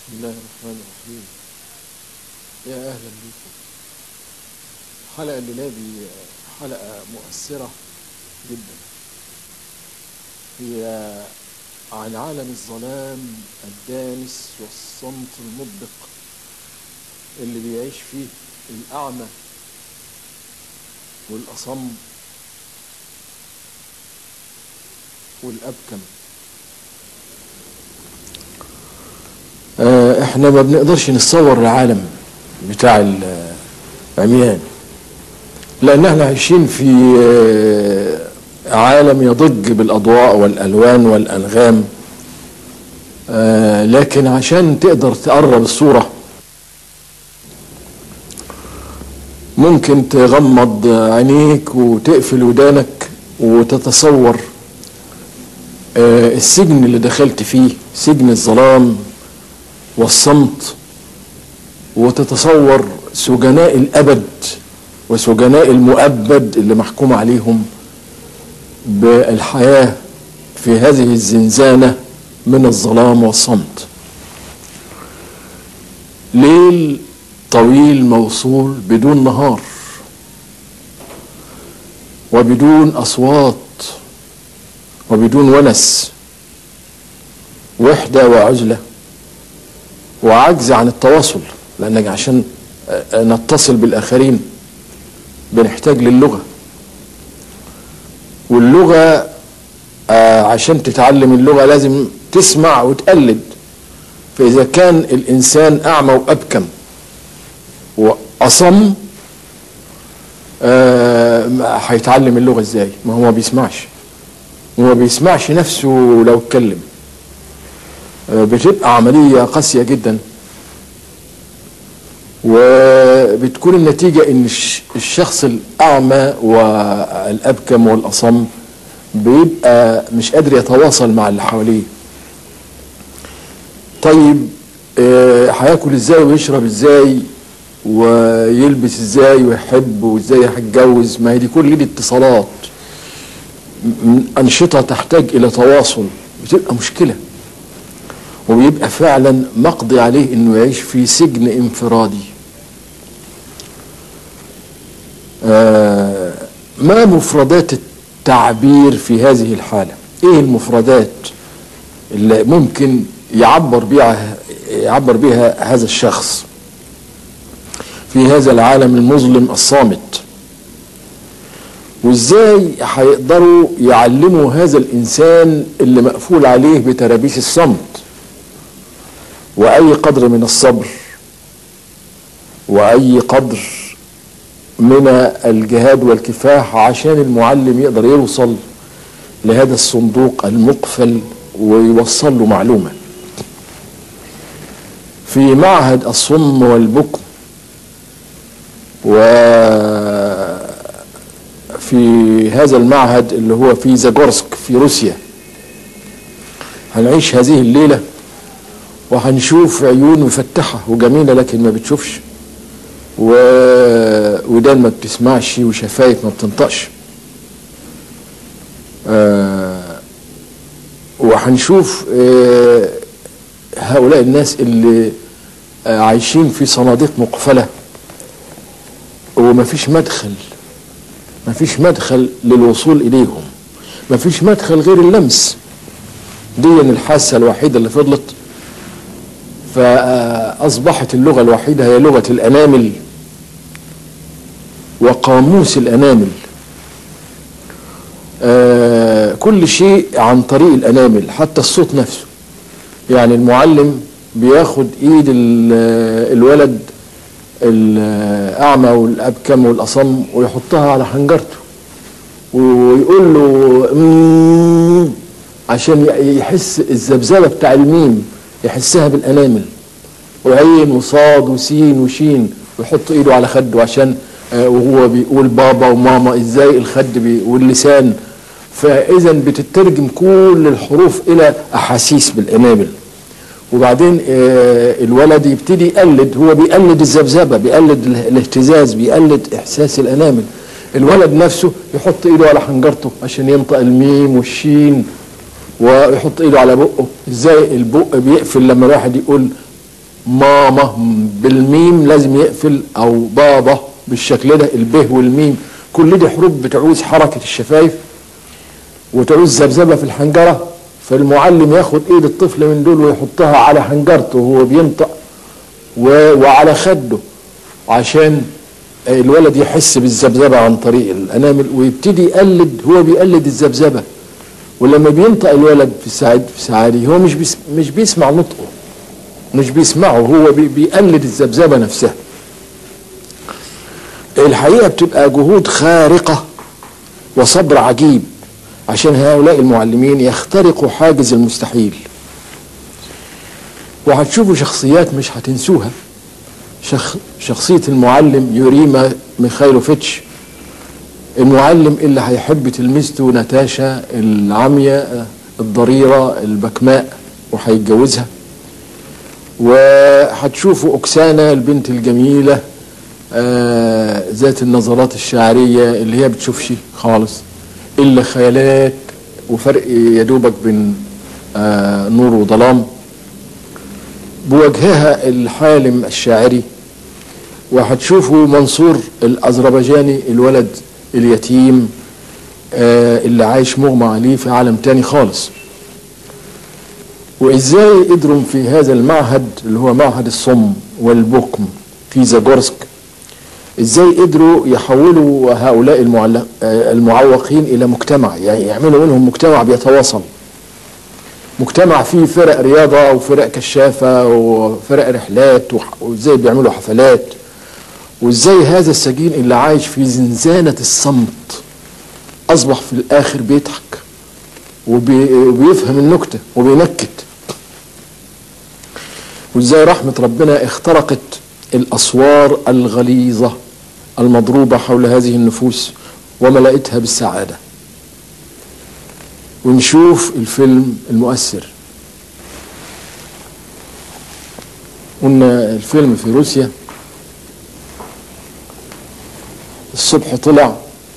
بسم الله الرحمن الرحيم يا أهلا بكم حلقة الليلة دي حلقة مؤثرة جدا هي عن عالم الظلام الدامس والصمت المطبق اللي بيعيش فيه الأعمى والأصم والأبكم آه، احنا ما بنقدرش نتصور العالم بتاع العميان لان احنا عايشين في آه، عالم يضج بالاضواء والالوان والانغام آه، لكن عشان تقدر تقرب الصوره ممكن تغمض عينيك وتقفل ودانك وتتصور السجن اللي دخلت فيه سجن الظلام والصمت وتتصور سجناء الابد وسجناء المؤبد اللي محكوم عليهم بالحياه في هذه الزنزانه من الظلام والصمت ليل طويل موصول بدون نهار وبدون اصوات وبدون ونس وحده وعزله وعجز عن التواصل لانك عشان نتصل بالاخرين بنحتاج للغه واللغه عشان تتعلم اللغه لازم تسمع وتقلد فاذا كان الانسان اعمى وابكم واصم هيتعلم اللغه ازاي ما هو ما بيسمعش وما بيسمعش نفسه لو اتكلم بتبقى عملية قاسية جدا وبتكون النتيجة ان الشخص الاعمى والابكم والاصم بيبقى مش قادر يتواصل مع اللي حواليه طيب هياكل ازاي ويشرب ازاي ويلبس ازاي ويحب وازاي هيتجوز ما هي دي كل دي اتصالات انشطه تحتاج الى تواصل بتبقى مشكله وبيبقى فعلا مقضي عليه انه يعيش في سجن انفرادي آه ما مفردات التعبير في هذه الحالة ايه المفردات اللي ممكن يعبر بها يعبر بها هذا الشخص في هذا العالم المظلم الصامت وازاي هيقدروا يعلموا هذا الانسان اللي مقفول عليه بترابيس الصمت واي قدر من الصبر واي قدر من الجهاد والكفاح عشان المعلم يقدر يوصل لهذا الصندوق المقفل ويوصل له معلومه في معهد الصم والبكم و في هذا المعهد اللي هو في زاجورسك في روسيا هنعيش هذه الليله وهنشوف عيون مفتحة وجميلة لكن ما بتشوفش و... ودان ما بتسمعش وشفايف ما بتنطقش آه وهنشوف آه هؤلاء الناس اللي آه عايشين في صناديق مقفلة وما فيش مدخل ما فيش مدخل للوصول إليهم ما فيش مدخل غير اللمس دي الحاسة الوحيدة اللي فضلت فأصبحت اللغة الوحيدة هي لغة الأنامل وقاموس الأنامل آه كل شيء عن طريق الأنامل حتى الصوت نفسه يعني المعلم بياخد إيد الولد الأعمى والأبكم والأصم ويحطها على حنجرته ويقول له عشان يحس الذبذبة بتاع الميم يحسها بالانامل وعين وصاد وسين وشين ويحط ايده على خده عشان آه وهو بيقول بابا وماما ازاي الخد بي واللسان فاذا بتترجم كل الحروف الى احاسيس بالانامل وبعدين آه الولد يبتدي يقلد هو بيقلد الذبذبه بيقلد الاهتزاز بيقلد احساس الانامل الولد نفسه يحط ايده على حنجرته عشان ينطق الميم والشين ويحط ايده على بقه ازاي البق بيقفل لما الواحد يقول ماما بالميم لازم يقفل او بابا بالشكل ده الب والميم كل دي حروف بتعوز حركة الشفايف وتعوز ذبذبة في الحنجرة فالمعلم ياخد ايد الطفل من دول ويحطها على حنجرته وهو بينطق و- وعلى خده عشان الولد يحس بالذبذبة عن طريق الأنامل ويبتدي يقلد هو بيقلد الذبذبة ولما بينطق الولد في الساعة في الساعة دي هو مش بيس مش بيسمع نطقه مش بيسمعه هو بي بيقلد الذبذبة نفسها الحقيقة بتبقى جهود خارقة وصبر عجيب عشان هؤلاء المعلمين يخترقوا حاجز المستحيل وهتشوفوا شخصيات مش هتنسوها شخ شخصية المعلم يوريما ميخايلوفيتش المعلم اللي هيحب تلميذته ناتاشا العامية الضريرة البكماء وهيتجوزها وهتشوفوا أكسانا البنت الجميلة آه ذات النظرات الشعرية اللي هي بتشوفش خالص إلا خيالات وفرق يدوبك بين آه نور وظلام بوجهها الحالم الشاعري وهتشوفوا منصور الأذربيجاني الولد اليتيم آه اللي عايش مغمى عليه في عالم تاني خالص وازاي قدروا في هذا المعهد اللي هو معهد الصم والبكم في زاجورسك ازاي قدروا يحولوا هؤلاء المعلق آه المعوقين الى مجتمع يعني يعملوا منهم مجتمع بيتواصل مجتمع فيه فرق رياضة وفرق كشافة وفرق رحلات وازاي بيعملوا حفلات وازاي هذا السجين اللي عايش في زنزانة الصمت اصبح في الاخر بيضحك وبي وبيفهم النكتة وبينكت وازاي رحمة ربنا اخترقت الاسوار الغليظة المضروبة حول هذه النفوس وملأتها بالسعادة ونشوف الفيلم المؤثر قلنا الفيلم في روسيا الصبح طلع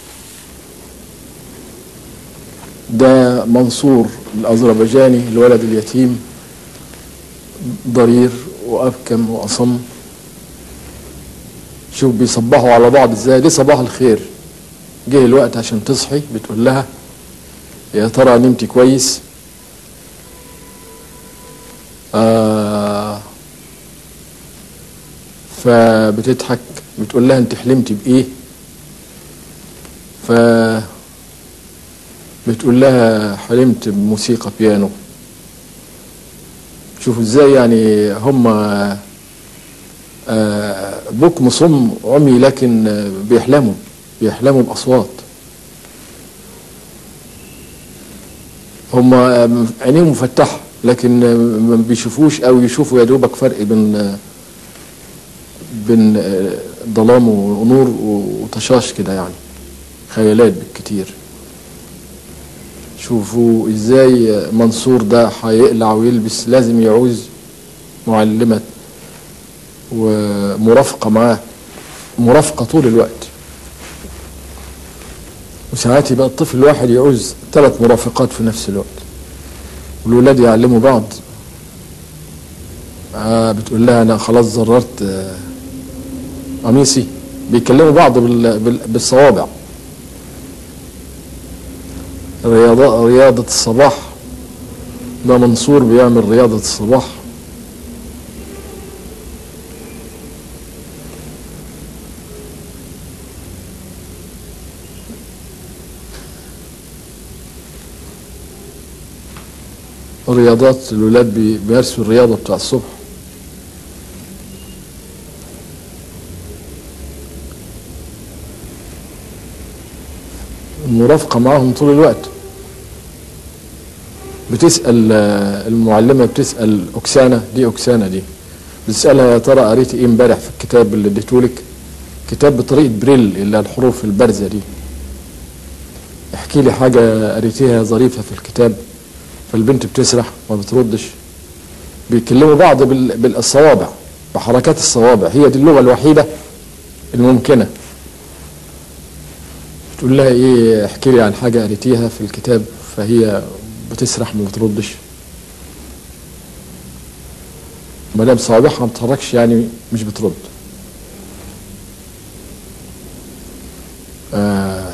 ده منصور الأذربيجاني الولد اليتيم ضرير وأبكم وأصم شوف بيصبحوا على بعض ازاي دي صباح الخير جه الوقت عشان تصحي بتقول لها يا ترى نمتي كويس آه فبتضحك بتقول لها انت حلمتي بايه ف بتقول لها حلمت بموسيقى بيانو شوفوا ازاي يعني هم آه بكم صم عمي لكن آه بيحلموا بيحلموا باصوات هم عينيهم مفتحه لكن ما بيشوفوش او يشوفوا يا دوبك فرق بين بين ظلام ونور وطشاش كده يعني خيالات بالكتير شوفوا ازاي منصور ده هيقلع ويلبس لازم يعوز معلمة ومرافقة معاه مرافقة طول الوقت وساعات يبقى الطفل الواحد يعوز ثلاث مرافقات في نفس الوقت والولاد يعلموا بعض آه بتقول لها انا خلاص زررت آه قميصي بيكلموا بعض بال بال بالصوابع رياضة رياضة الصباح ده منصور بيعمل رياضة الصباح الرياضات الولاد بيمارسوا الرياضة بتاع الصبح المرافقة معاهم طول الوقت بتسأل المعلمة بتسأل أكسانة دي أكسانة دي بتسألها يا ترى قريت إيه امبارح في الكتاب اللي اديتهولك كتاب بطريقة بريل اللي الحروف البارزة دي احكي لي حاجة قريتيها ظريفة في الكتاب فالبنت بتسرح ما بتردش بيكلموا بعض بالصوابع بحركات الصوابع هي دي اللغة الوحيدة الممكنة تقول لها ايه احكي لي عن حاجة قريتيها في الكتاب فهي بتسرح ما بتردش ما دام صوابعها ما بتتحركش يعني مش بترد آه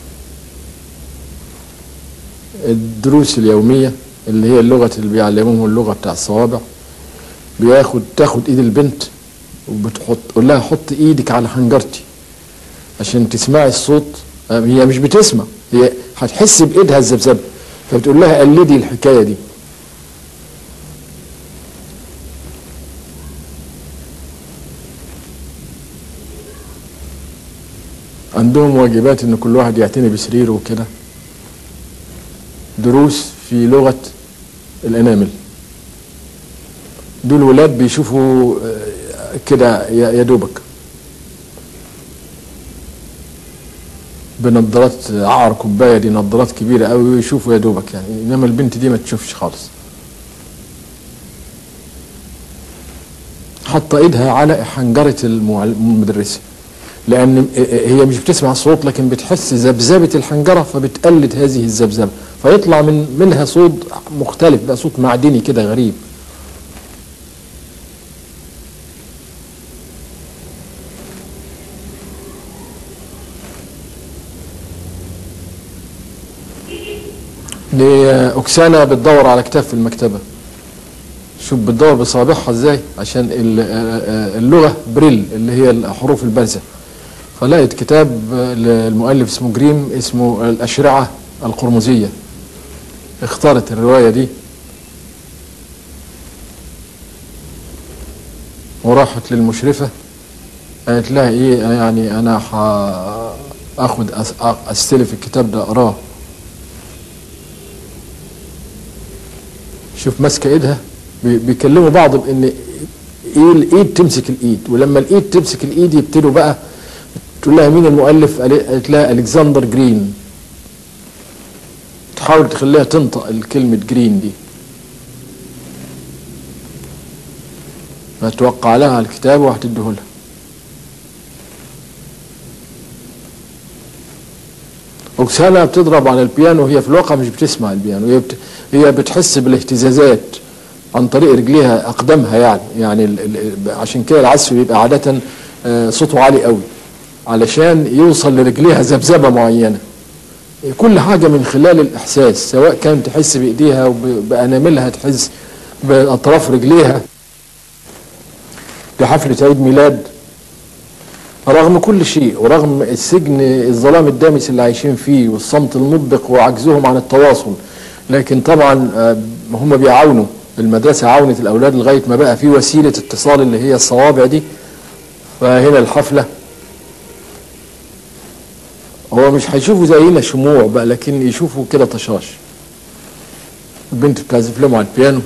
الدروس اليومية اللي هي اللغة اللي بيعلموهم اللغة بتاع الصوابع بياخد تاخد ايد البنت وبتحط قول لها حط ايدك على حنجرتي عشان تسمعي الصوت آه، هي مش بتسمع هي هتحس بايدها الذبذبه فبتقول لها قلدي الحكايه دي عندهم واجبات ان كل واحد يعتني بسريره وكده دروس في لغه الانامل دول ولاد بيشوفوا آه، كده يا يا دوبك بنظارات عقر كوبايه دي نظارات كبيره قوي ويشوفوا يا دوبك يعني انما البنت دي ما تشوفش خالص حاطه ايدها على حنجره المعل- المدرسه لان هي مش بتسمع الصوت لكن بتحس ذبذبه الحنجره فبتقلد هذه الذبذبه فيطلع من منها صوت مختلف بقى صوت معدني كده غريب دي أكسانة بتدور على كتاب في المكتبة شوف بتدور بصابعها ازاي عشان ال- آه، اللغة بريل اللي هي الحروف البارزة فلقيت كتاب للمؤلف اسمه جريم اسمه الأشرعة القرمزية اختارت الرواية دي وراحت للمشرفة قالت لها ايه يعني انا هاخد أس- استلف الكتاب ده اقراه شوف ماسكه ايدها بي- بيكلموا بعض بان ايه الايد تمسك الايد ولما الايد تمسك الايد يبتدوا بقى تقول لها مين المؤلف قال- قالت لها الكسندر جرين تحاول تخليها تنطق الكلمة جرين دي فتوقع لها على الكتاب وهتديه لها أكسانا بتضرب على البيانو وهي في الواقع مش بتسمع البيانو هي بت... هي بتحس بالاهتزازات عن طريق رجليها أقدامها يعني يعني ال... ال... عشان كده العزف بيبقى عادة آه، صوته عالي قوي علشان يوصل لرجليها ذبذبة معينة كل حاجة من خلال الإحساس سواء كانت تحس بإيديها وبأناملها تحس بأطراف رجليها في حفلة عيد ميلاد رغم كل شيء ورغم السجن الظلام الدامس اللي عايشين فيه والصمت المطبق وعجزهم عن التواصل لكن طبعا آه، هم بيعاونوا المدرسة عاونت الأولاد لغاية ما بقى في وسيلة اتصال اللي هي الصوابع دي فهنا الحفلة هو مش هيشوفوا زينا شموع بقى لكن يشوفوا كده طشاش البنت بتعزف لهم على البيانو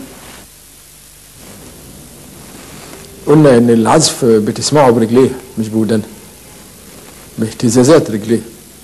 قلنا ان العزف بتسمعه برجليها مش بودانها باهتزازات رجليها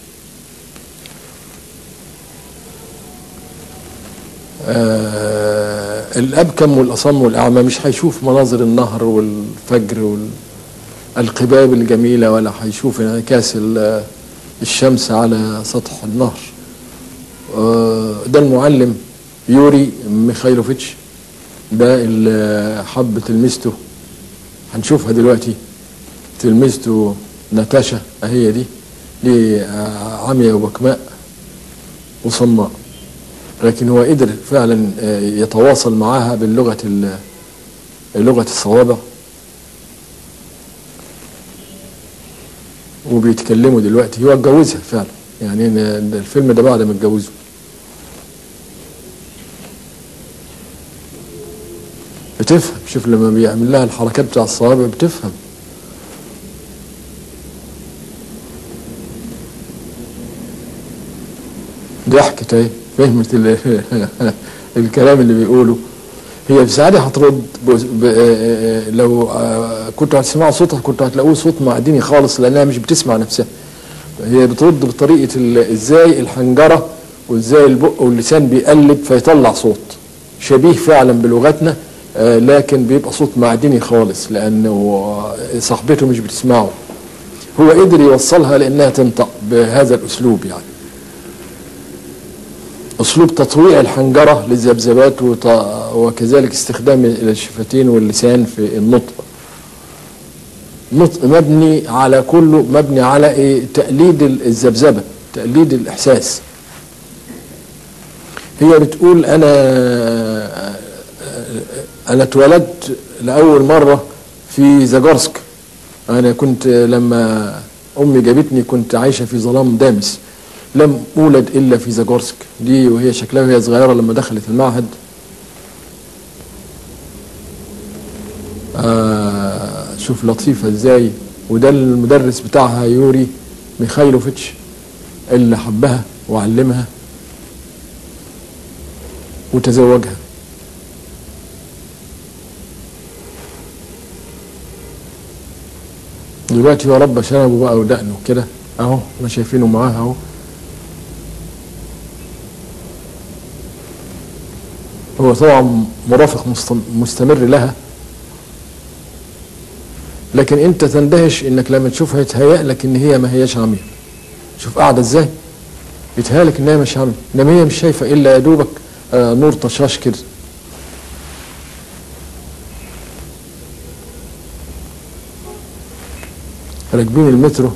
آه الابكم والاصم والاعمى مش هيشوف مناظر النهر والفجر والقباب الجميله ولا هيشوف انعكاس ال- الشمس على سطح النهر آه ده المعلم يوري ميخايلوفيتش ده اللي حب تلميذته هنشوفها دلوقتي تلميذته ناتاشا اهي دي دي آه، عمياء وبكماء وصماء لكن هو قدر فعلا آه، يتواصل معاها باللغة ال- لغة الصوابع وبيتكلموا دلوقتي هو اتجوزها فعلا يعني إن الفيلم ده بعد ما اتجوزوا بتفهم شوف لما بيعمل لها الحركات بتاع الصوابع بتفهم ضحكت اهي فهمت ال- الكلام اللي بيقوله هي في ساعتها هترد بس- ب- آه، لو آه، كنتوا هتسمعوا صوتها كنتوا هتلاقوه صوت معدني خالص لانها مش بتسمع نفسها هي بترد بطريقه ال- ازاي الحنجره وازاي البق واللسان بيقلب فيطلع صوت شبيه فعلا بلغتنا آه، لكن بيبقى صوت معدني خالص لانه آه، صاحبته مش بتسمعه هو قدر يوصلها لانها تنطق بهذا الاسلوب يعني أسلوب تطويع الحنجرة للذبذبات وط- وكذلك استخدام الشفتين واللسان في النطق نطق مبني على كله مبني على إيه؟ تقليد الذبذبة تقليد الإحساس هي بتقول أنا أنا اتولدت لأول مرة في زاجورسك أنا كنت لما أمي جابتني كنت عايشة في ظلام دامس لم أولد إلا في زاجورسك دي وهي شكلها وهي صغيرة لما دخلت المعهد آه شوف لطيفة إزاي وده المدرس بتاعها يوري ميخايلوفيتش اللي حبها وعلمها وتزوجها دلوقتي هو ربى شنبه بقى ودقنه كده اهو احنا شايفينه معاها اهو هو طبعا مرافق مست- مستمر لها لكن انت تندهش انك لما تشوفها يتهيأ لك ان هي ما هياش عمياء شوف قاعده ازاي يتهيأ لك ان هي مش عمياء انما هي مش شايفه الا يا دوبك آه نور طشاش كده راكبين المترو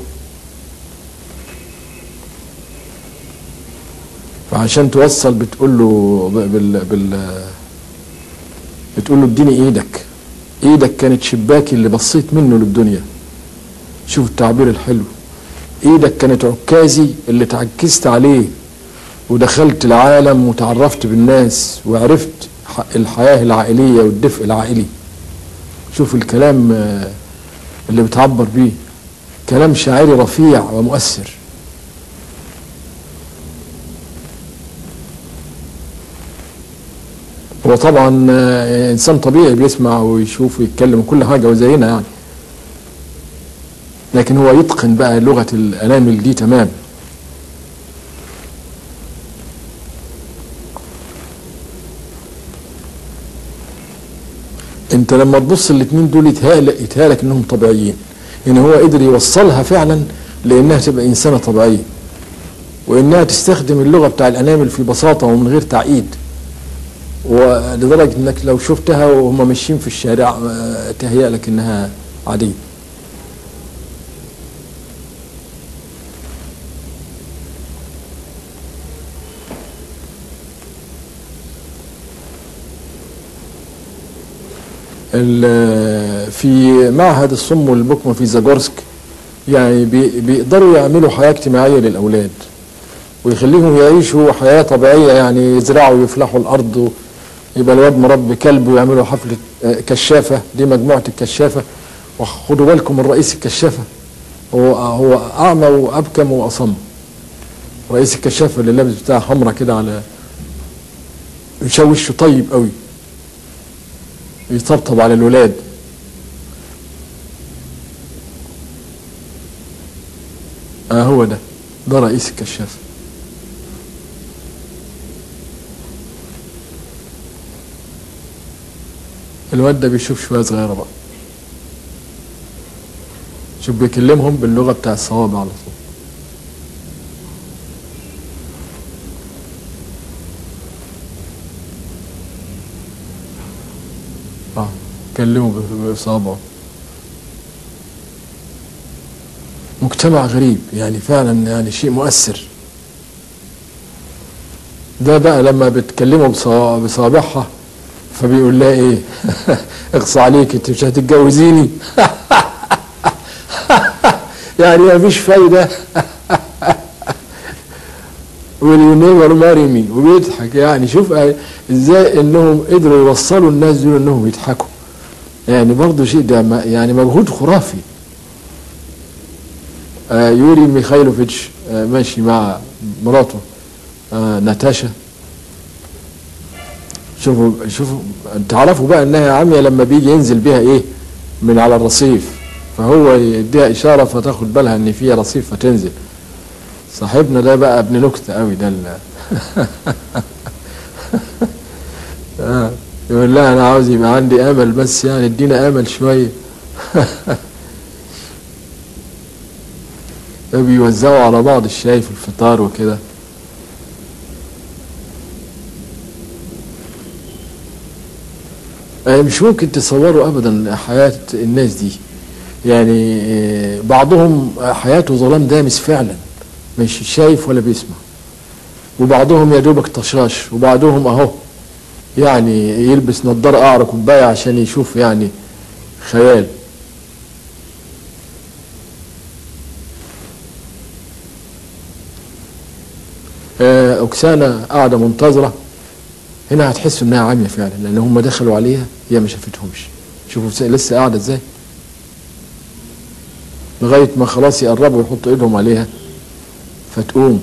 فعشان توصل بتقول له ب- بال بال بتقول له اديني ايدك ايدك كانت شباكي اللي بصيت منه للدنيا شوف التعبير الحلو ايدك كانت عكازي اللي تعكزت عليه ودخلت العالم وتعرفت بالناس وعرفت ح- الحياة العائلية والدفء العائلي شوف الكلام آه، اللي بتعبر بيه كلام شاعري رفيع ومؤثر هو طبعا آه، انسان طبيعي بيسمع ويشوف ويتكلم وكل حاجه وزينا يعني لكن هو يتقن بقى لغه الانامل دي تمام انت لما تبص الاتنين دول يتهيألك يتهيألك انهم طبيعيين ان هو قدر يوصلها فعلا لانها تبقى انسانه طبيعيه وانها تستخدم اللغه بتاع الانامل في بساطه ومن غير تعقيد ولدرجه انك لو شفتها وهم ماشيين في الشارع آه، تهيأ لك انها عاديه ال- في معهد الصم والبكم في زاجورسك يعني بي- بيقدروا يعملوا حياة اجتماعية للأولاد ويخليهم يعيشوا حياة طبيعية يعني يزرعوا ويفلحوا الأرض يبقى الواد مربي كلب ويعملوا حفلة آه، كشافة دي مجموعة الكشافة وخدوا بالكم من رئيس الكشافة هو هو أعمى وأبكم وأصم رئيس الكشافة اللي لابس بتاع حمرة كده على وشه طيب قوي يطبطب على الولاد اه هو ده ده رئيس الكشاف الواد ده بيشوف شويه صغيره بقى شوف بيكلمهم باللغه بتاع الصوابع على طول اه كلمه بصابعه مجتمع غريب يعني فعلا يعني شيء مؤثر ده بقى لما بتكلمه بصوا- بصابعها فبيقول لها ايه اقصى عليك انت مش هتتجوزيني يعني ما فيش فايده will you never marry me وبيضحك يعني شوف ازاي انهم قدروا يوصلوا الناس دول انهم يضحكوا يعني برضه شيء ده ما- يعني مجهود خرافي آه يوري ميخايلوفيتش آه ماشي مع مراته آه ناتاشا شوفوا شوفوا تعرفوا بقى انها عاميه لما بيجي ينزل بيها ايه من على الرصيف فهو يديها اشاره فتاخد بالها ان في رصيف فتنزل صاحبنا ده بقى ابن نكته قوي ده ال- آه، يقول لها انا عاوز يبقى عندي امل بس يعني ادينا امل شويه بيوزعوا على بعض الشاي في الفطار وكده آه، مش ممكن تصوروا ابدا حياه الناس دي يعني آه، بعضهم حياته ظلام دامس فعلا مش شايف ولا بيسمع وبعضهم يا دوبك طشاش وبعضهم اهو يعني يلبس نظاره قعر كوبايه عشان يشوف يعني خيال آه، أوكسانا قاعدة منتظرة هنا هتحسوا إنها عامية فعلا لأن هم دخلوا عليها هي ما شافتهمش شوفوا س- لسه قاعدة إزاي لغاية ما خلاص يقربوا يحطوا إيدهم عليها فتقوم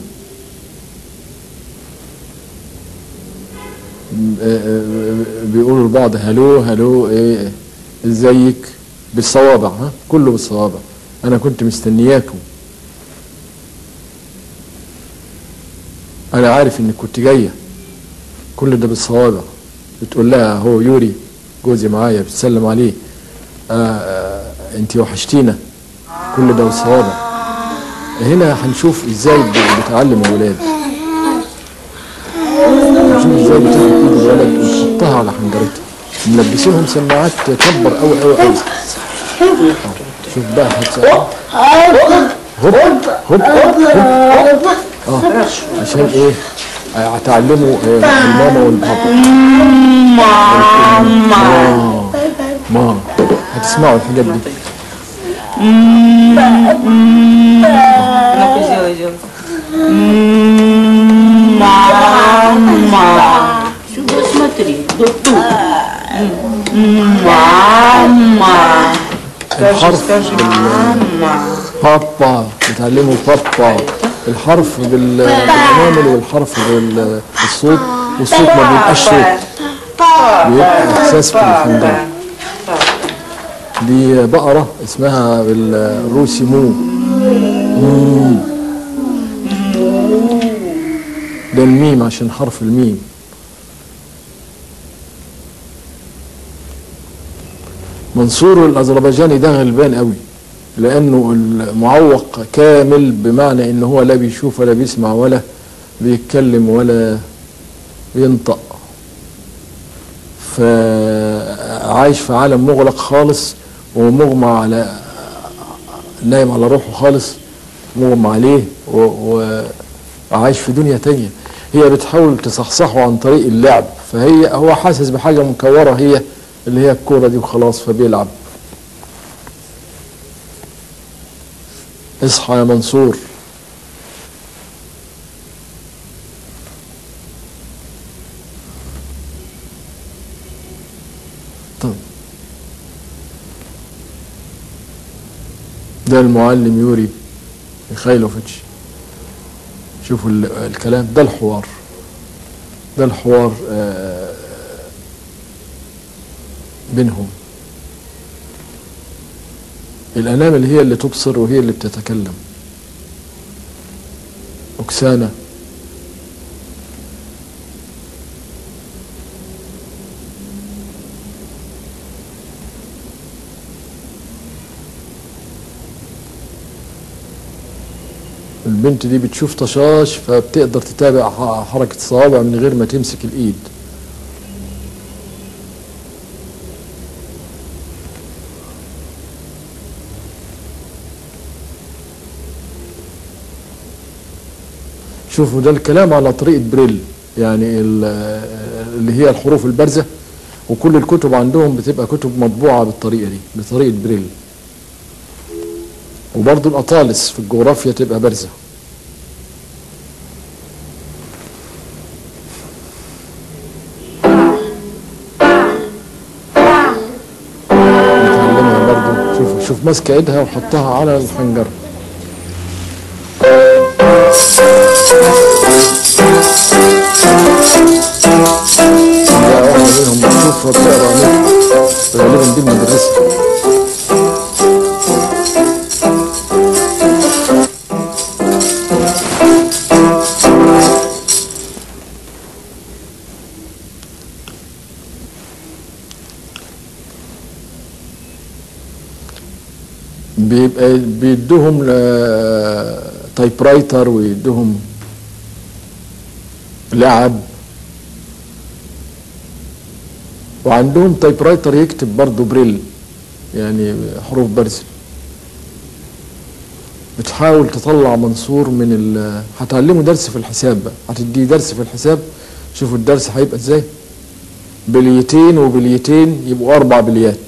م- آه، آه، بيقولوا لبعض هلو هلو إيه إزيك بالصوابع ها كله بالصوابع أنا كنت مستنياكم انا عارف انك كنت جايه كل ده بالصوابع بتقول لها هو يوري جوزي معايا بتسلم عليه آه آه انت وحشتينا كل ده بالصوابع هنا هنشوف ازاي ب- بتعلم الولاد هنشوف ازاي بتاخد ايد الولد وتحطها على حنجرتها ملبسينهم سماعات تكبر قوي قوي قوي شوف بقى هتسأل هوب هوب هوب اه عشان ايه آه، هتعلموا آه، الماما والبابا ماما ماما هتسمعوا الحاجات دي Ну-ка, сделай, сделай. Мама. Сюда смотри. Вот тут. Мама. Скажи, الحرف скажи. بال- Мама. بابا بتعلموا بابا الحرف بال- بالانامل والحرف بال- بالصوت والصوت ما بيبقاش صوت بيبقى احساس في الحنجره دي بقره اسمها بالروسي مو مم. ده الميم عشان حرف الميم منصور الاذربيجاني ده غلبان قوي لانه المعوق كامل بمعنى ان هو لا بيشوف ولا بيسمع ولا بيتكلم ولا بينطق فعايش في عالم مغلق خالص ومغمى على نايم على روحه خالص مغمى عليه و- وعايش في دنيا تانية هي بتحاول تصحصحه عن طريق اللعب فهي هو حاسس بحاجة مكورة هي اللي هي الكورة دي وخلاص فبيلعب اصحى يا منصور طب ده المعلم يوري ميخايلوفيتش شوفوا ال- الكلام ده الحوار ده الحوار آه، بينهم الأنامل هي اللي تبصر وهي اللي بتتكلم أكسانة البنت دي بتشوف طشاش فبتقدر تتابع ح- حركة الصوابع من غير ما تمسك الإيد شوفوا ده الكلام على طريقة بريل يعني ال- اللي هي الحروف البارزة وكل الكتب عندهم بتبقى كتب مطبوعة بالطريقة دي بطريقة بريل وبرضه الأطالس في الجغرافيا تبقى بارزة نتعلمها برضه شوف شوف ماسكة ايدها وحطها على الحنجرة ده واحدة منهم بتشوفها بتقرا منها غالبا دي المدرسة بيبقى بيدوهم تايب رايتر ويدوهم لعب وعندهم تايب رايتر يكتب برضه بريل يعني حروف بارزة بتحاول تطلع منصور من ال هتعلمه درس في الحساب بقى هتديه درس في الحساب شوفوا الدرس هيبقى ازاي بليتين وبليتين يبقوا اربع بليات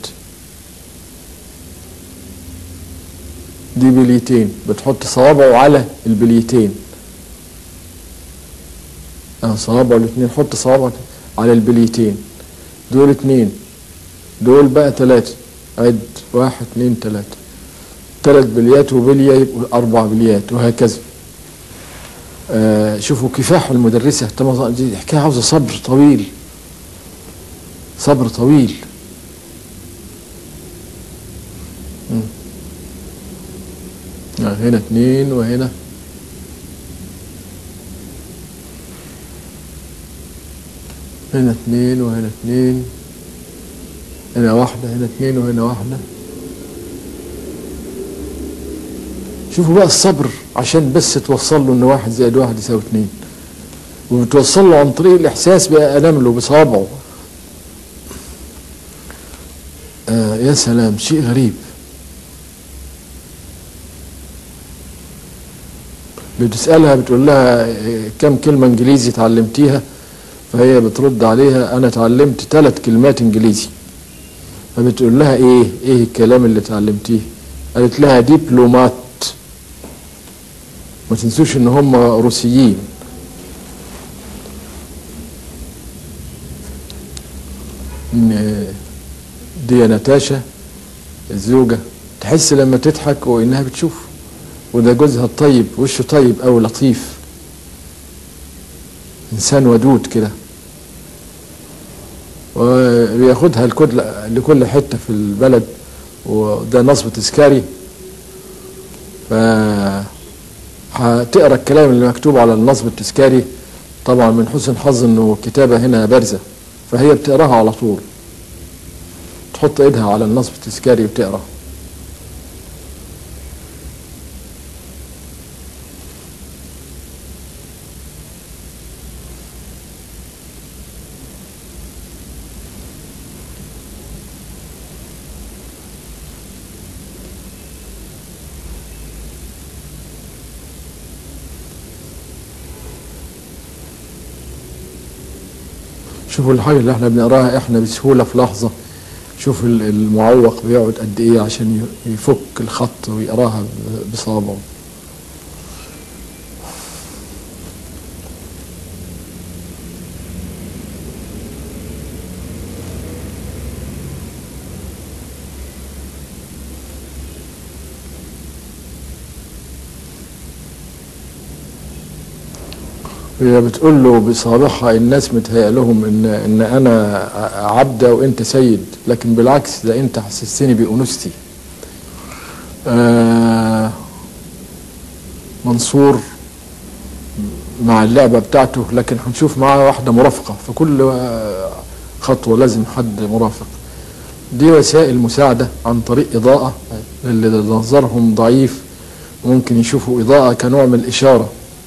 دي بليتين بتحط صوابعه على البليتين اه صوابعه الاثنين حط صوابعه على البليتين دول اتنين دول بقى تلاتة عد واحد اتنين تلاتة تلات بليات وبلية يبقوا أربع بليات وهكذا آه شوفوا كفاح المدرسة طبعاً دي حكاية عاوزة صبر طويل صبر طويل مم. آه هنا اتنين وهنا هنا اتنين وهنا اتنين هنا واحدة هنا اتنين وهنا واحدة شوفوا بقى الصبر عشان بس توصل له ان واحد زائد واحد يساوي اتنين وبتوصل له عن طريق الاحساس بانامله بصوابعه آه يا سلام شيء غريب بتسألها بتقول لها آه، كم كلمة انجليزي اتعلمتيها فهي بترد عليها انا اتعلمت ثلاث كلمات انجليزي فبتقول لها ايه ايه الكلام اللي اتعلمتيه قالت لها دبلومات ما تنسوش ان هم روسيين إن دي ناتاشا الزوجة تحس لما تضحك وانها بتشوف وده جوزها الطيب وشه طيب او لطيف انسان ودود كده وبياخدها لكل لكل حته في البلد وده نصب تذكاري ف هتقرا الكلام اللي مكتوب على النصب التذكاري طبعا من حسن حظ انه الكتابه هنا بارزه فهي بتقراها على طول تحط ايدها على النصب التذكاري وتقرا شوفوا الحاجة اللي احنا بنقراها احنا بسهولة في لحظة شوف ال- المعوق بيقعد قد ايه عشان ي- يفك الخط ويقراها ب- بصابعه هي بتقول له بصابعها الناس متهيأ لهم ان ان انا ع- عبده وانت سيد لكن بالعكس ده انت حسستني بانوثتي آه منصور مع اللعبه بتاعته لكن هنشوف معاه واحده مرافقه في كل آه، خطوه لازم حد مرافق دي وسائل مساعده عن طريق اضاءه اللي نظرهم ضعيف ممكن يشوفوا اضاءه كنوع من الاشاره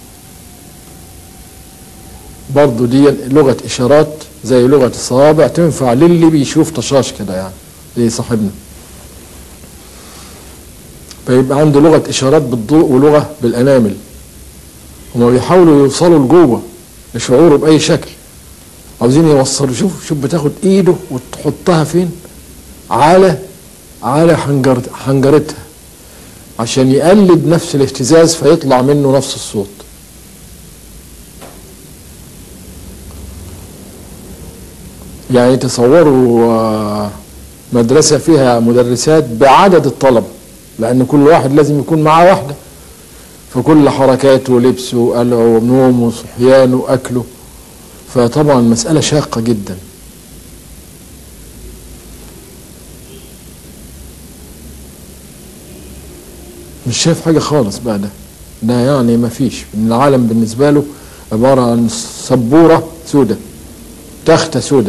برضو دي لغة إشارات زي لغة الصوابع تنفع للي بيشوف طشاش كده يعني زي صاحبنا فيبقى عنده لغة إشارات بالضوء ولغة بالأنامل هما بيحاولوا يوصلوا لجوه لشعوره بأي شكل عاوزين يوصلوا شوف شوف بتاخد إيده وتحطها فين على على حنجر حنجرتها عشان يقلد نفس الاهتزاز فيطلع منه نفس الصوت يعني تصوروا آه، مدرسة فيها مدرسات بعدد الطلبة لأن كل واحد لازم يكون معاه واحدة فكل حركاته ولبسه وقلعه ونومه وصحيانه وأكله فطبعا مسألة شاقة جدا مش شايف حاجة خالص بقى ده ده يعني ما فيش العالم بالنسبة له عبارة عن سبورة سودة تختة سودة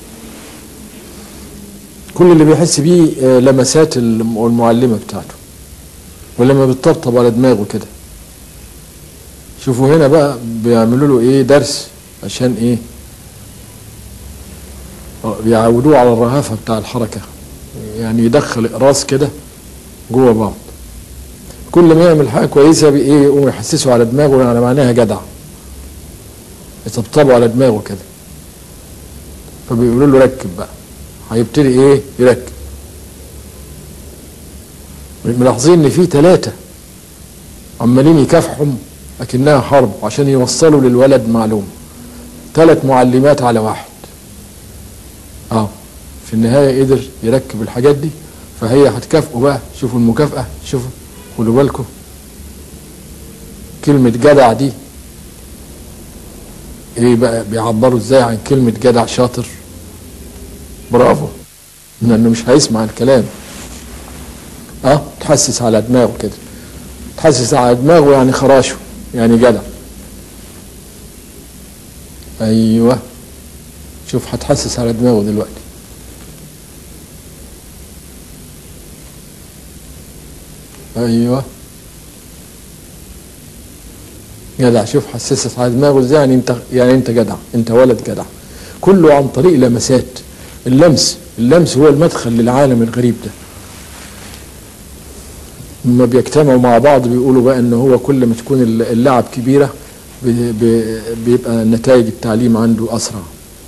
كل اللي بيحس بيه آه، لمسات الم- المعلمة بتاعته ولما بتطبطب على دماغه كده شوفوا هنا بقى بيعملوا له ايه درس عشان ايه آه، بيعودوه على الرهافة بتاع الحركة يعني يدخل اقراص كده جوه بعض كل ما يعمل حاجة كويسة بإيه يقوم يحسسه على دماغه على معناها جدع يطبطبوا على دماغه كده فبيقولوا له ركب بقى هيبتدي ايه يركب ملاحظين ان في ثلاثة عمالين يكافحوا اكنها حرب عشان يوصلوا للولد معلومة ثلاث معلمات على واحد اه في النهاية قدر يركب الحاجات دي فهي هتكافئوا بقى شوفوا المكافأة شوفوا خدوا بالكم كلمة جدع دي ايه بقى بيعبروا ازاي عن كلمة جدع شاطر برافو لانه مش هيسمع الكلام اه تحسس على دماغه كده تحسس على دماغه يعني خراشه يعني جدع ايوه شوف هتحسس على دماغه دلوقتي ايوه جدع شوف حسست على دماغه ازاي يعني انت يعني انت جدع انت ولد جدع كله عن طريق لمسات اللمس اللمس هو المدخل للعالم الغريب ده لما بيجتمعوا مع بعض بيقولوا بقى ان هو كل ما تكون اللعب كبيره بي- بي- بيبقى نتائج التعليم عنده اسرع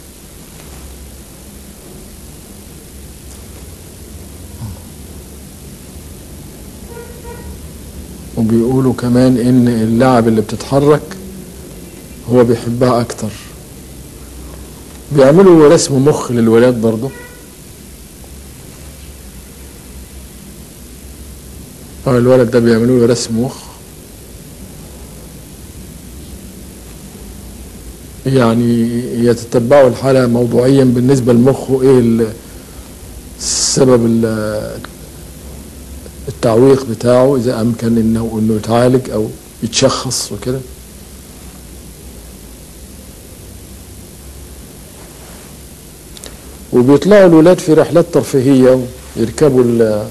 وبيقولوا كمان ان اللعب اللي بتتحرك هو بيحبها اكتر بيعملوا رسم مخ للولاد برضه اه الولد ده بيعملوا له رسم مخ يعني يتتبعوا الحالة موضوعيا بالنسبة لمخه ايه ال- السبب ال- التعويق بتاعه اذا امكن انه انه يتعالج او يتشخص وكده وبيطلعوا الولاد في رحلات ترفيهية ويركبوا ال-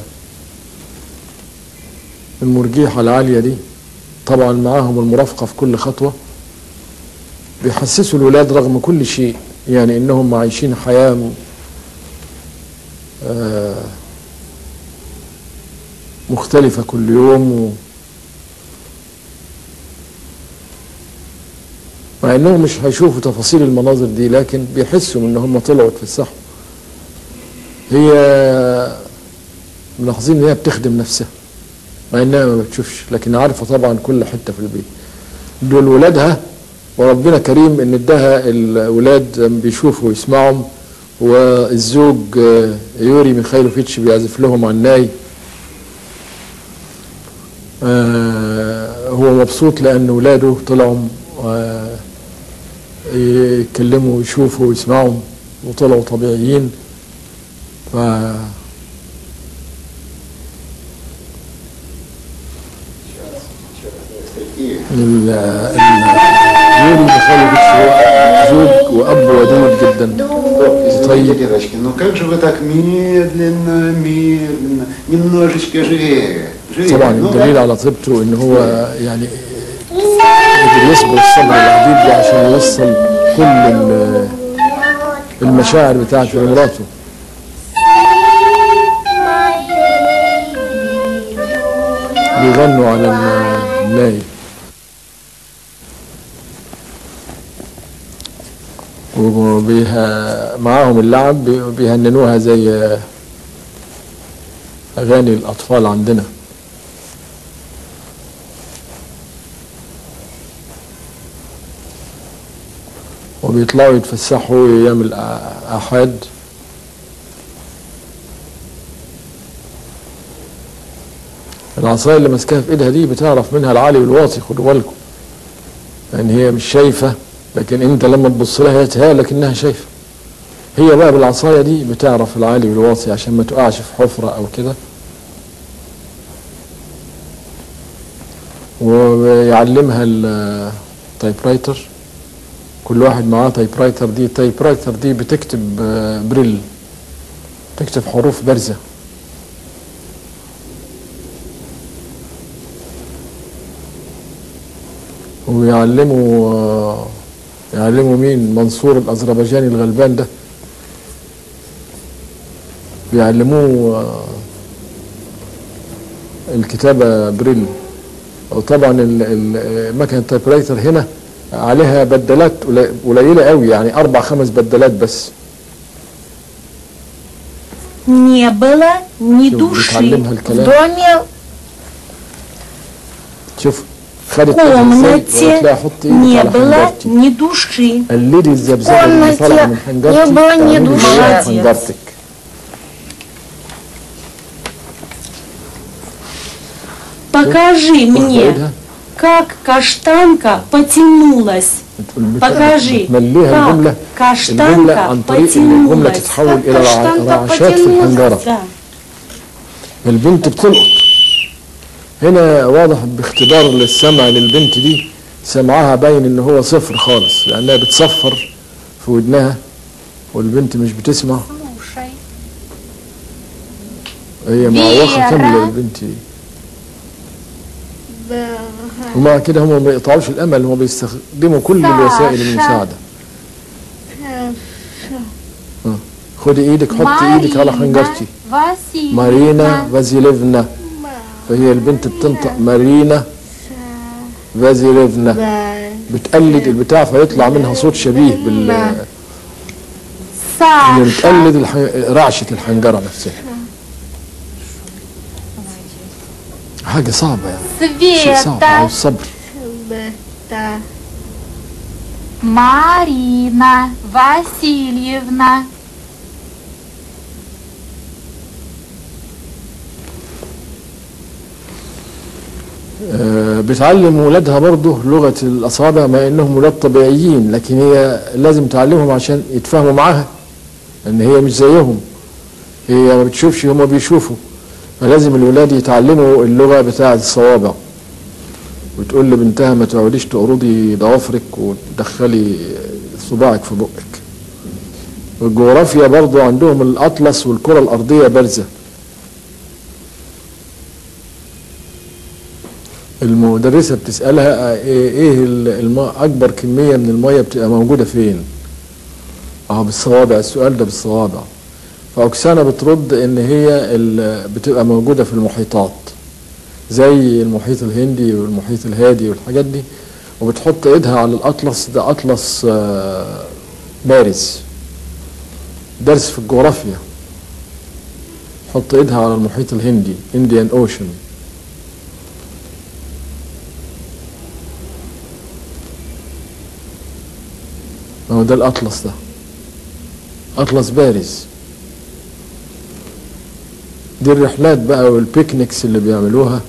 المرجيحة العالية دي طبعا معاهم المرافقة في كل خطوة بيحسسوا الولاد رغم كل شيء يعني انهم عايشين حياة م- آه، مختلفة كل يوم و مع انهم مش هيشوفوا تفاصيل المناظر دي لكن بيحسوا ان هم طلعوا يتفسحوا هي ملاحظين ان هي بتخدم نفسها مع انها ما بتشوفش لكن عارفه طبعا كل حته في البيت دول ولادها وربنا كريم ان اداها الولاد بيشوفوا ويسمعهم والزوج آه، يوري ميخايلوفيتش بيعزف لهم على الناي آه، هو مبسوط لان ولاده طلعوا آه، يتكلموا ويشوفوا ويسمعوا وطلعوا طبيعيين ف ال- ال- يوري ميخايلوفيتش هو زوج واب ودود جدا Извините, طيب. девочки, ну как же вы так медленно, медленно, немножечко живее, живее. طبعا Ну, الدليل على طيبته ان هو يعني قدر يصبر الصبر العديد ده عشان يوصل كل ال- المشاعر بتاعته لمراته بيغنوا على ال- الناي وبيها معاهم اللعب بي- بيهننوها زي أغاني الأطفال عندنا وبيطلعوا يتفسحوا أيام الأحد العصاية اللي ماسكاها في ايدها دي بتعرف منها العالي والواطي خدوا بالكم يعني هي مش شايفة لكن انت لما تبص لها يتهيألك انها شايفة هي بقى بالعصاية دي بتعرف العالي والواطي عشان ما تقعش في حفرة او كده ويعلمها التايب رايتر كل واحد معاه تايب رايتر دي التايب رايتر دي بتكتب آه، بريل تكتب حروف بارزة ويعلموا آه، يعلموا مين منصور الأذربيجاني الغلبان ده بيعلموه آه، الكتابة بريل وطبعا ال- ال- مكنة التايبرايتر هنا عليها بدلات قلي- قليلة قوي يعني أربع خمس بدلات بس Не было ни شوف души بتعلمها в الكلام. доме, شوف خدت в комнате وتلاقي حط ايدك не على было حنجرتي ни души. قلدي الذبذبه اللي комнате طالعه من не حنجرتي было ни تعملي души. زيها في حنجرتك Покажи мне, ايدها как каштанка потянулась. بتقول بت- Покажи, بتمليها الجمله как الجمله عن каштанка طريق ان الجمله потянулась. تتحول Как الى رع- каштанка رعشات في потянулась. الحنجره Да. البنت بتلقط هنا واضح باختبار للسمع للبنت دي سمعها باين ان هو صفر خالص لانها بتصفر في ودنها والبنت مش بتسمع هي معوقه كامله البنت دي ومع كده هم ما يقطعوش الامل هم بيستخدموا كل الوسائل المساعده آه. خدي ايدك حطي ايدك على حنجرتي Васильевна. مارينا فازيليفنا فهي البنت بتنطق مارينا فازيليفنا بتقلد البتاع فيطلع منها صوت شبيه بال هي Саша. بتقلد الح... رعشة الحنجرة نفسها حاجة صعبة يعني شيء صعب Света. عاوز صبر Марина Васильевна. آه، بتعلم ولادها برضه لغة الأصابع مع إنهم ولاد طبيعيين لكن هي لازم تعلمهم عشان يتفاهموا معاها إن هي مش زيهم هي ما بتشوفش هما بيشوفوا فلازم الولاد يتعلموا اللغة بتاعة الصوابع وتقول لبنتها ما تقعديش تقرضي ضوافرك وتدخلي صباعك في بقك والجغرافيا برضه عندهم الأطلس والكرة الأرضية بارزة المدرسة بتسألها ايه إيه الماء أكبر كمية من المية بتبقى موجودة فين؟ اه بالصوابع السؤال ده بالصوابع فأكسانا بترد إن هي ال- بتبقى موجودة في المحيطات زي المحيط الهندي والمحيط الهادي والحاجات دي وبتحط ايدها على الأطلس ده أطلس آه، بارز درس في الجغرافيا حط ايدها على المحيط الهندي Indian Ocean ما هو ده الأطلس ده أطلس بارز دي الرحلات بقى والبيكنيكس اللي بيعملوها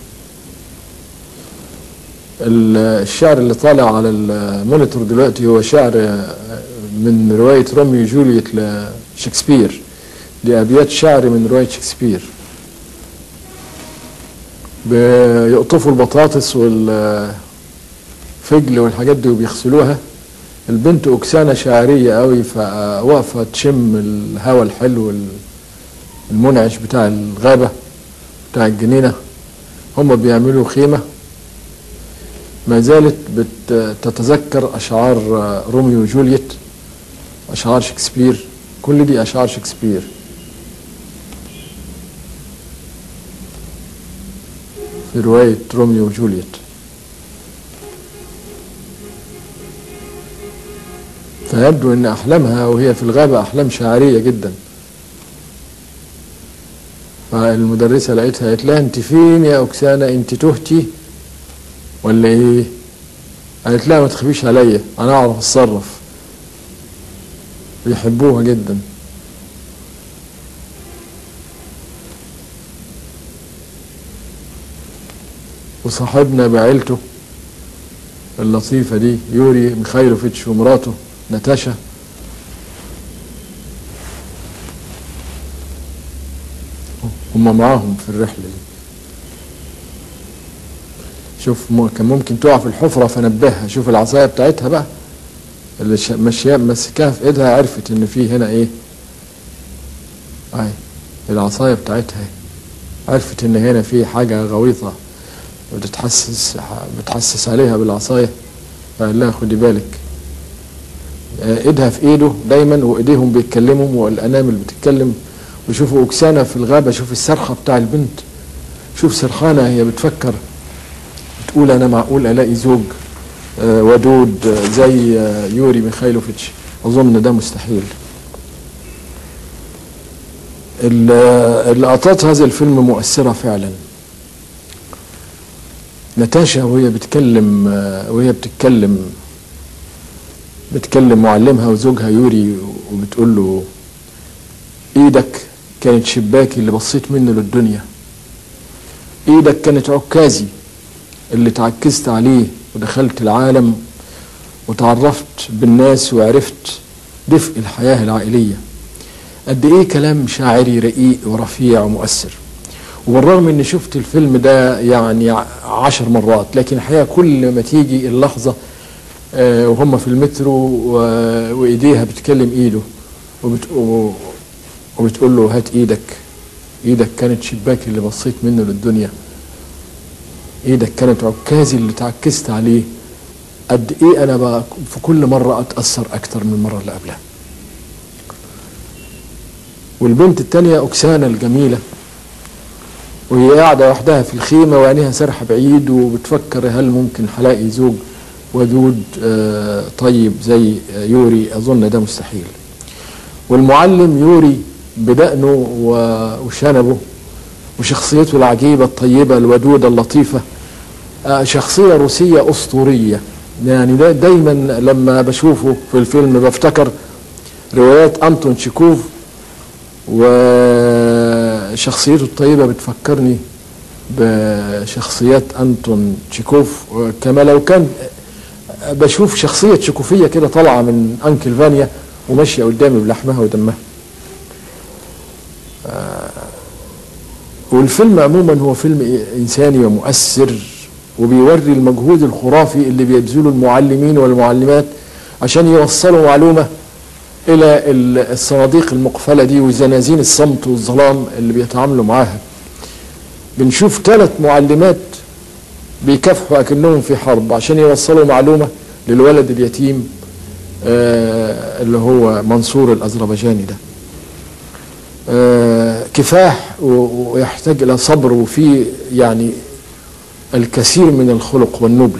ال- الشعر اللي طالع على المونيتور دلوقتي هو شعر من رواية روميو وجولييت لشكسبير دي أبيات شعر من رواية شكسبير بيقطفوا البطاطس والفجل والحاجات دي وبيغسلوها البنت أكسانة شعرية قوي فواقفة تشم الهواء الحلو المنعش بتاع الغابة بتاع الجنينة هم بيعملوا خيمة ما زالت بتتذكر أشعار روميو وجولييت أشعار شكسبير كل دي أشعار شكسبير في رواية روميو وجولييت فيبدو ان احلامها وهي في الغابه احلام شعريه جدا فالمدرسه لقيتها قالت لها انت فين يا اكسانه انت تهتي ولا ايه قالت لها ما تخافيش عليا انا اعرف اتصرف بيحبوها جدا وصاحبنا بعيلته اللطيفة دي يوري ميخايلوفيتش ومراته ناتاشا هم معاهم في الرحلة دي شوف م- كان ممكن تقع في الحفرة فنبهها شوف العصاية بتاعتها بقى اللي ش- ماشية مسكها في ايدها عرفت ان في هنا ايه اهي العصاية بتاعتها اهي. عرفت ان هنا في حاجة غويطة بتتحسس بتحسس عليها بالعصاية فقال لها خدي بالك آه، ايدها في ايده دايما وايديهم بيتكلموا والانامل بتتكلم وشوفوا اوكسانا في الغابه شوف الصرخه بتاع البنت شوف سرخانه هي بتفكر بتقول انا معقول الاقي زوج آه، ودود آه، زي آه، يوري ميخايلوفيتش اظن ده مستحيل ال- لقطات هذا الفيلم مؤثره فعلا ناتاشا وهي بتكلم آه، وهي بتتكلم بتكلم معلمها وزوجها يوري وبتقول له ايدك كانت شباكي اللي بصيت منه للدنيا ايدك كانت عكازي اللي تعكزت عليه ودخلت العالم وتعرفت بالناس وعرفت دفء الحياة العائلية قد ايه كلام شاعري رقيق ورفيع ومؤثر وبالرغم اني شفت الفيلم ده يعني ع- عشر مرات لكن الحقيقة كل ما تيجي اللحظة آه، وهم في المترو و- وايديها بتكلم ايده وبت... و- وبتقول له هات ايدك ايدك كانت شباكي اللي بصيت منه للدنيا ايدك كانت عكازي اللي تعكست عليه قد ايه انا بقى في كل مرة اتأثر اكتر من المرة اللي قبلها والبنت التانية أكسانة الجميلة وهي قاعدة وحدها في الخيمة وعينيها سرحة بعيد وبتفكر هل ممكن هلاقي زوج ودود آه، طيب زي آه، يوري أظن ده مستحيل والمعلم يوري بدقنه و- وشنبه وشخصيته العجيبة الطيبة الودودة اللطيفة آه، شخصية روسية أسطورية يعني دا دايما لما بشوفه في الفيلم بفتكر روايات أنتون تشيكوف وشخصيته الطيبة بتفكرني بشخصيات أنتون تشيكوف كما لو كان بشوف شخصية تشيكوفية كده طالعة من أنكل فانيا وماشية قدامي بلحمها ودمها آه، والفيلم عموما هو فيلم إنساني ومؤثر وبيوري المجهود الخرافي اللي بيبذله المعلمين والمعلمات عشان يوصلوا معلومة إلى ال- الصناديق المقفلة دي وزنازين الصمت والظلام اللي بيتعاملوا معاها بنشوف ثلاث معلمات بيكافحوا أكنهم في حرب عشان يوصلوا معلومة للولد اليتيم آه، اللي هو منصور الأذربيجاني ده آه، كفاح و- ويحتاج إلى صبر وفي يعني الكثير من الخلق والنبل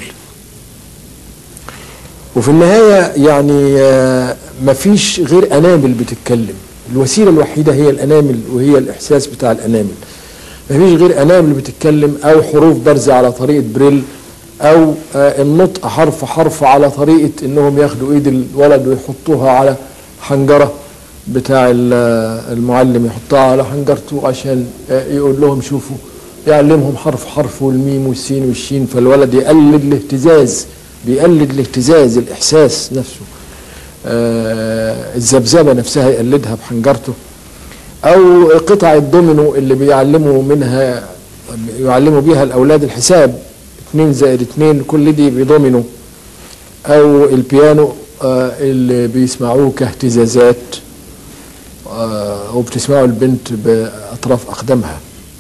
وفي النهاية يعني آه، مفيش غير أنامل بتتكلم الوسيلة الوحيدة هي الأنامل وهي الإحساس بتاع الأنامل مفيش غير أنامل بتتكلم أو حروف بارزة على طريقة بريل أو آه، النطق حرف حرف على طريقة إنهم ياخدوا إيد الولد ويحطوها على حنجرة بتاع ال- المعلم يحطها على حنجرته عشان آه، يقول لهم شوفوا يعلمهم حرف حرف والميم والسين والشين فالولد يقلد الاهتزاز بيقلد الاهتزاز الإحساس نفسه آه، الذبذبة نفسها يقلدها بحنجرته أو قطع الدومينو اللي بيعلموا منها يعلموا بيها الأولاد الحساب اتنين زائد اتنين كل دي بدومينو أو البيانو آه، اللي بيسمعوه كاهتزازات آه، وبتسمعوا البنت بأطراف أقدامها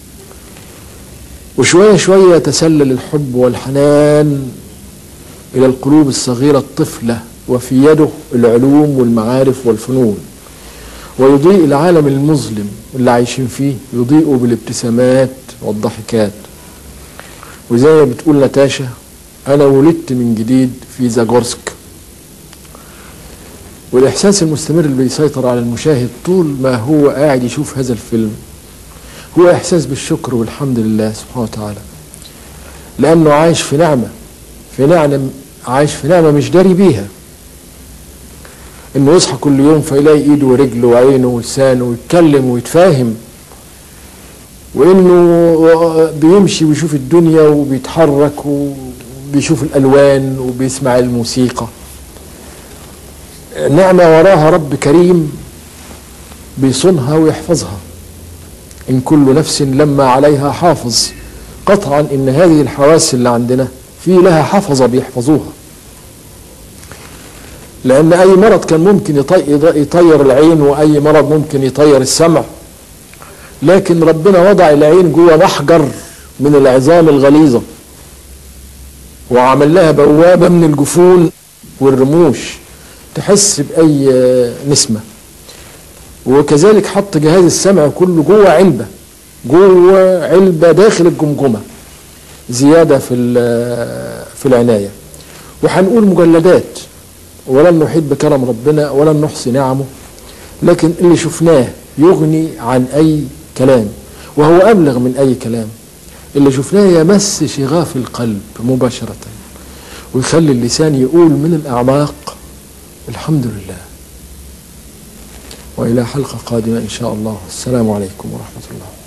وشوية شوية يتسلل الحب والحنان إلى القلوب الصغيرة الطفلة وفي يده العلوم والمعارف والفنون ويضيء العالم المظلم اللي عايشين فيه يضيئه بالابتسامات والضحكات وزي ما بتقول ناتاشا أنا ولدت من جديد في زاجورسك والإحساس المستمر اللي بيسيطر على المشاهد طول ما هو قاعد يشوف هذا الفيلم هو إحساس بالشكر والحمد لله سبحانه وتعالى لأنه عايش في نعمة في نعمة عايش في نعمة مش داري بيها انه يصحى كل يوم فيلاقي ايده ورجله وعينه ولسانه ويتكلم ويتفاهم وانه بيمشي ويشوف الدنيا وبيتحرك وبيشوف الالوان وبيسمع الموسيقى نعمة وراها رب كريم بيصونها ويحفظها إن كل نفس لما عليها حافظ قطعا إن هذه الحواس اللي عندنا في لها حفظة بيحفظوها لأن أي مرض كان ممكن يطي- يطير العين وأي مرض ممكن يطير السمع لكن ربنا وضع العين جوه محجر من العظام الغليظة وعمل لها بوابة من الجفون والرموش تحس بأي نسمة وكذلك حط جهاز السمع كله جوه علبة جوه علبة داخل الجمجمة زيادة في ال- في العناية وهنقول مجلدات ولن نحيط بكرم ربنا ولن نحصي نعمه لكن اللي شفناه يغني عن أي كلام وهو أبلغ من أي كلام اللي شفناه يمس شغاف القلب مباشرة ويخلي اللسان يقول من الأعماق الحمد لله وإلى حلقة قادمة إن شاء الله السلام عليكم ورحمة الله